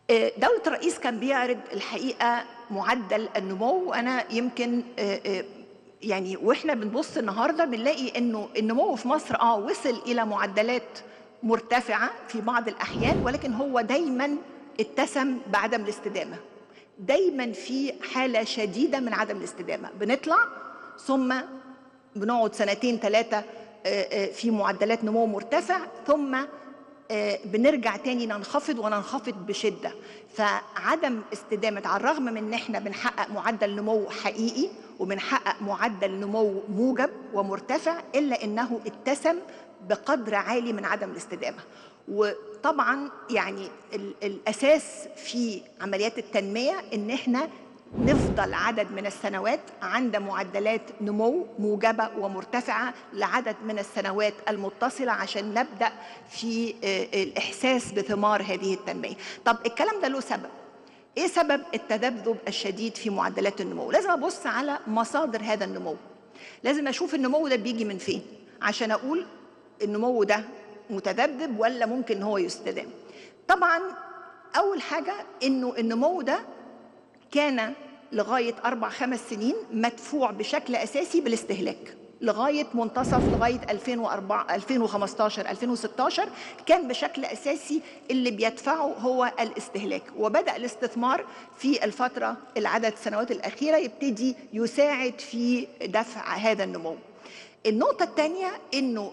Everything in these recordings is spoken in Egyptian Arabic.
آه، دولة الرئيس كان بيعرض الحقيقة معدل النمو وأنا يمكن آه، آه، يعني واحنا بنبص النهارده بنلاقي انه النمو في مصر اه وصل الى معدلات مرتفعه في بعض الاحيان ولكن هو دايما اتسم بعدم الاستدامه. دايما في حاله شديده من عدم الاستدامه، بنطلع ثم بنقعد سنتين ثلاثه في معدلات نمو مرتفع ثم آه، بنرجع تاني ننخفض وننخفض بشدة فعدم استدامة على الرغم من ان احنا بنحقق معدل نمو حقيقي وبنحقق معدل نمو موجب ومرتفع الا انه اتسم بقدر عالي من عدم الاستدامة وطبعا يعني الاساس في عمليات التنمية ان احنا نفضل عدد من السنوات عند معدلات نمو موجبة ومرتفعة لعدد من السنوات المتصلة عشان نبدأ في آه، الإحساس بثمار هذه التنمية طب الكلام ده له سبب إيه سبب التذبذب الشديد في معدلات النمو لازم أبص على مصادر هذا النمو لازم أشوف النمو ده بيجي من فين عشان أقول النمو ده متذبذب ولا ممكن هو يستدام طبعا أول حاجة إنه النمو ده كان لغاية أربع خمس سنين مدفوع بشكل أساسي بالاستهلاك لغاية منتصف لغاية 2004 2015 2016 كان بشكل أساسي اللي بيدفعه هو الاستهلاك وبدأ الاستثمار في الفترة العدد السنوات الأخيرة يبتدي يساعد في دفع هذا النمو النقطة الثانية أنه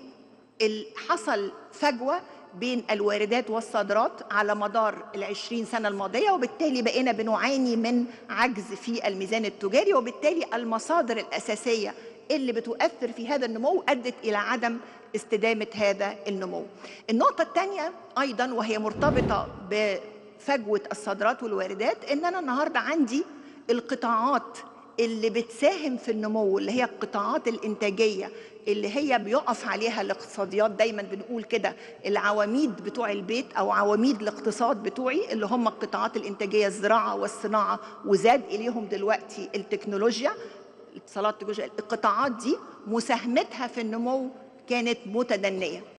حصل فجوة بين الواردات والصادرات على مدار العشرين سنة الماضية وبالتالي بقينا بنعاني من عجز في الميزان التجاري وبالتالي المصادر الأساسية اللي بتؤثر في هذا النمو أدت إلى عدم استدامة هذا النمو النقطة الثانية أيضا وهي مرتبطة بفجوة الصادرات والواردات إن أنا النهاردة عندي القطاعات اللي بتساهم في النمو اللي هي القطاعات الإنتاجية اللي هي بيقف عليها الاقتصاديات دايما بنقول كده العواميد بتوع البيت او عواميد الاقتصاد بتوعي اللي هم القطاعات الانتاجيه الزراعه والصناعه وزاد اليهم دلوقتي التكنولوجيا الاتصالات التكنولوجيا القطاعات دي مساهمتها في النمو كانت متدنيه